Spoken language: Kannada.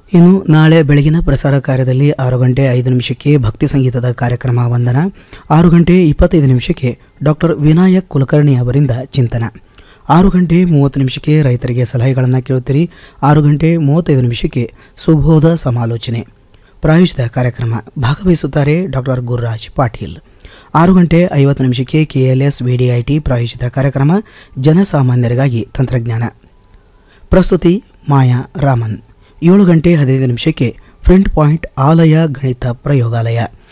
ಇನ್ನು ನಾಳೆ ಬೆಳಗಿನ ಪ್ರಸಾರ ಕಾರ್ಯದಲ್ಲಿ ಆರು ಗಂಟೆ ಐದು ನಿಮಿಷಕ್ಕೆ ಭಕ್ತಿ ಸಂಗೀತದ ಕಾರ್ಯಕ್ರಮ ವಂದನ ಆರು ಗಂಟೆ ಇಪ್ಪತ್ತೈದು ನಿಮಿಷಕ್ಕೆ ಡಾಕ್ಟರ್ ವಿನಾಯಕ್ ಕುಲಕರ್ಣಿ ಅವರಿಂದ ಚಿಂತನ ಆರು ಗಂಟೆ ಮೂವತ್ತು ನಿಮಿಷಕ್ಕೆ ರೈತರಿಗೆ ಸಲಹೆಗಳನ್ನು ಕೇಳುತ್ತೀರಿ ಆರು ಗಂಟೆ ಮೂವತ್ತೈದು ನಿಮಿಷಕ್ಕೆ ಸುಬೋಧ ಸಮಾಲೋಚನೆ ಪ್ರಾಯೋಜಿತ ಕಾರ್ಯಕ್ರಮ ಭಾಗವಹಿಸುತ್ತಾರೆ ಡಾಕ್ಟರ್ ಗುರುರಾಜ್ ಪಾಟೀಲ್ ಆರು ಗಂಟೆ ಐವತ್ತು ನಿಮಿಷಕ್ಕೆ ಕೆಎಲ್ಎಸ್ ವಿಡಿಐಟಿ ಪ್ರಾಯೋಜಿತ ಕಾರ್ಯಕ್ರಮ ಜನಸಾಮಾನ್ಯರಿಗಾಗಿ ತಂತ್ರಜ್ಞಾನ ಪ್ರಸ್ತುತಿ ಮಾಯಾ ರಾಮನ್ ಏಳು ಗಂಟೆ ಹದಿನೈದು ನಿಮಿಷಕ್ಕೆ ಫ್ರಂಟ್ ಪಾಯಿಂಟ್ ಆಲಯ ಗಣಿತ ಪ್ರಯೋಗಾಲಯ